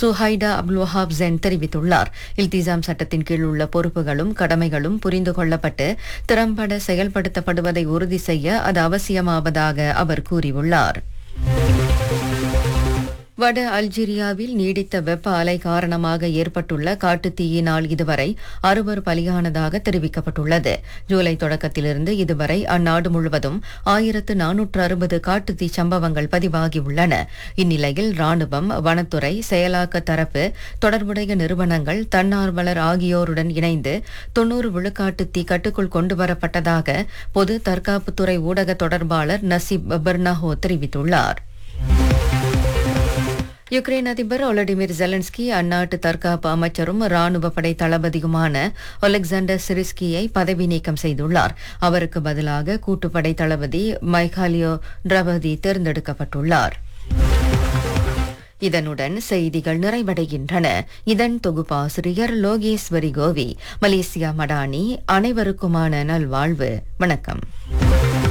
சுஹைடா Abdul Wahab gen தெரிவித்துள்ளார் இல்திசாம் சட்டத்தின் கீழ் உள்ள பொறுப்புகளும் கடமைகளும் புரிந்து கொள்ளப்பட்டு திறம்பட செயல்படுத்தப்படுவதை உறுதி செய்ய அது அவசியமாவதாக அவர் கூறியுள்ளார் வட அல்ஜீரியாவில் நீடித்த வெப்ப அலை காரணமாக ஏற்பட்டுள்ள காட்டுத் தீயினால் இதுவரை அறுவர் பலியானதாக தெரிவிக்கப்பட்டுள்ளது ஜூலை தொடக்கத்திலிருந்து இதுவரை அந்நாடு முழுவதும் ஆயிரத்து நானூற்று அறுபது காட்டுத்தீ சம்பவங்கள் பதிவாகியுள்ளன இந்நிலையில் ராணுவம் வனத்துறை செயலாக்க தரப்பு தொடர்புடைய நிறுவனங்கள் தன்னார்வலர் ஆகியோருடன் இணைந்து தொன்னூறு விழுக்காட்டு தீ கட்டுக்குள் கொண்டுவரப்பட்டதாக பொது தற்காப்புத்துறை ஊடக தொடர்பாளர் நசீப் பெர்னாஹோ தெரிவித்துள்ளார் யுக்ரைன் அதிபர் ஒலடிமிர் ஜெலன்ஸ்கி அந்நாட்டு தற்காப்பு அமைச்சரும் ராணுவ படை தளபதியுமான ஒலெக்சாண்டர் சிரிஸ்கியை பதவி நீக்கம் செய்துள்ளார் அவருக்கு பதிலாக கூட்டுப்படை தளபதி மைகாலியோ டிரபதி தேர்ந்தெடுக்கப்பட்டுள்ளார் இதனுடன் செய்திகள் நிறைவடைகின்றன இதன் தொகுப்பாசிரியர் லோகேஸ்வரி கோவி மலேசியா மடானி அனைவருக்குமான நல்வாழ்வு வணக்கம்